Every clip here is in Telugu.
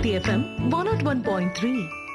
Bharati FM one nought one point three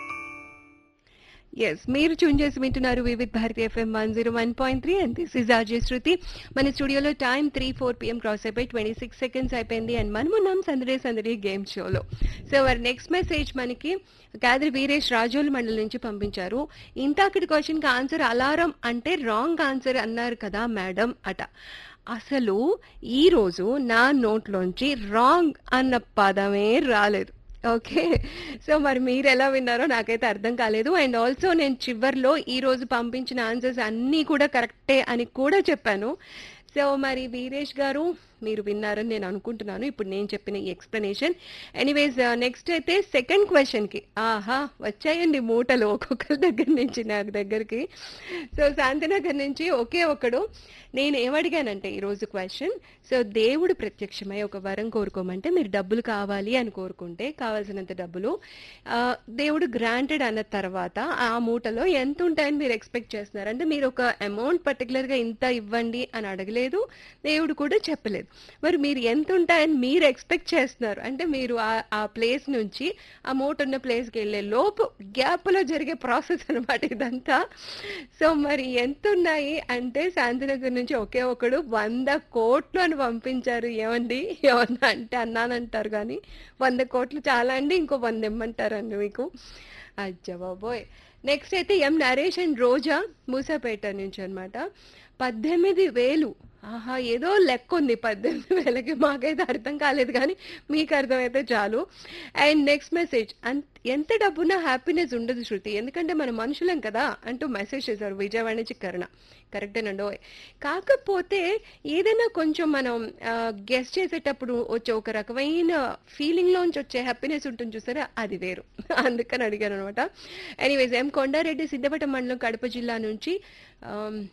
yes మీరు చూన్ చేసి వింటున్నారు Vividh Bharati FM one zero one point three and this is RJ Shruti మన స్టూడియోలో time three four PM cross అయిపోయి ట్వంటీ సిక్స్ సెకండ్స్ అయిపోయింది అండ్ మనం ఉన్నాం సందడే సందడి గేమ్ షోలో సో మరి నెక్స్ట్ మెసేజ్ మనకి కాదరి వీరేష్ రాజోల్ మండలి నుంచి పంపించారు ఇంతాకటి క్వశ్చన్కి ఆన్సర్ అలారం అంటే రాంగ్ ఆన్సర్ అన్నారు కదా మేడం అట అసలు ఈ రోజు నా నోట్లోంచి రాంగ్ అన్న పదమే రాలేదు ఓకే సో మరి మీరు ఎలా విన్నారో నాకైతే అర్థం కాలేదు అండ్ ఆల్సో నేను చివర్లో ఈ రోజు పంపించిన ఆన్సర్స్ అన్నీ కూడా కరెక్టే అని కూడా చెప్పాను సో మరి వీరేష్ గారు మీరు విన్నారని నేను అనుకుంటున్నాను ఇప్పుడు నేను చెప్పిన ఈ ఎక్స్ప్లెనేషన్ ఎనీవేస్ నెక్స్ట్ అయితే సెకండ్ క్వశ్చన్కి ఆహా వచ్చాయండి మూటలు ఒక్కొక్కరి దగ్గర నుంచి నాకు దగ్గరికి సో శాంతినగర్ నుంచి ఒకే ఒకడు నేను ఏమడిగానంటే ఈరోజు క్వశ్చన్ సో దేవుడు ప్రత్యక్షమై ఒక వరం కోరుకోమంటే మీరు డబ్బులు కావాలి అని కోరుకుంటే కావాల్సినంత డబ్బులు ఆ, దేవుడు గ్రాంటెడ్ అన్న తర్వాత ఆ మూటలో ఎంత ఉంటాయని మీరు ఎక్స్పెక్ట్ చేస్తున్నారు అంటే మీరు ఒక అమౌంట్ పర్టికులర్గా ఇంత ఇవ్వండి అని అడగలేదు దేవుడు కూడా చెప్పలేదు మరి మీరు ఎంత ఉంటాయని మీరు ఎక్స్పెక్ట్ చేస్తున్నారు అంటే మీరు ఆ- ఆ ప్లేస్ నుంచి ఆ మూట ఉన్న ప్లేస్కి వెళ్ళే లోపు గ్యాప్లో జరిగే ప్రాసెస్ అనమాట ఇదంతా సో మరి ఎంత ఉన్నాయి అంటే శాంతినగర్ నుంచి ఒకే ఒకడు వంద కోట్లు అని పంపించారు ఏమండి ఏమన్నా అంటే అన్నానంటారు కానీ వంద కోట్లు చాలా అండి ఇంకో వంద ఇమ్మంటారండి మీకు అజ్జ బాబోయ్ నెక్స్ట్ అయితే ఎం నరేష్ అండ్ రోజా మూసాపేట నుంచి అన్నమాట పద్దెనిమిది వేలు ఆహా ఏదో లెక్క ఉంది పద్దెనిమిది వేలకి మాకైతే అర్థం కాలేదు కానీ మీకు అర్థమైతే చాలు అండ్ నెక్స్ట్ మెసేజ్ ఎంత డబ్బున్నా హ్యాపీనెస్ ఉండదు శృతి ఎందుకంటే మన మనుషులం కదా అంటూ మెసేజ్ చేశారు విజయవాడ నుంచి కరుణ కరెక్టేనండి ఓయ్ కాకపోతే ఏదైనా కొంచెం మనం గెస్ట్ చేసేటప్పుడు వచ్చే ఒక రకమైన ఫీలింగ్లోంచి వచ్చే హ్యాపీనెస్ ఉంటుంది చూసారా అది వేరు అందుకని అడిగాను అనమాట ఎనీవేస్ ఎం కొండారెడ్డి సిద్ధపట్ట మండలం కడప జిల్లా నుంచి ఆమ్,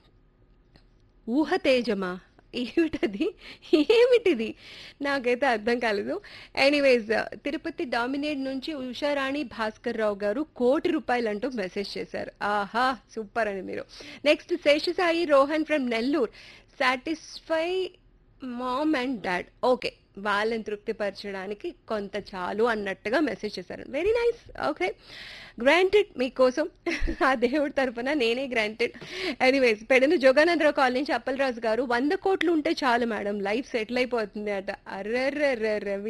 ఊహ తేజమా ఏమిటది ఏమిటిది నాకైతే అర్థం కాలేదు ఎనీవేస్ తిరుపతి డామినేట్ నుంచి ఉషారాణి భాస్కర్ రావు గారు కోటి రూపాయలు అంటూ మెసేజ్ చేశారు ఆహా సూపర్ అని మీరు next Seshasai Rohan from Nellore satisfy mom and dad okay వాళ్ళని తృప్తిపరచడానికి కొంత చాలు అన్నట్టుగా మెసేజ్ చేశారు వెరీ నైస్ ఓకే గ్రాంటెడ్ మీకోసం ఆ దేవుడి తరపున నేనే granted anyways Pedana Joganandarao colony నుంచి అప్పలరాజు గారు వంద కోట్లు ఉంటే చాలు మేడం లైఫ్ సెటిల్ అయిపోతుంది అట అర్రర్రర్ర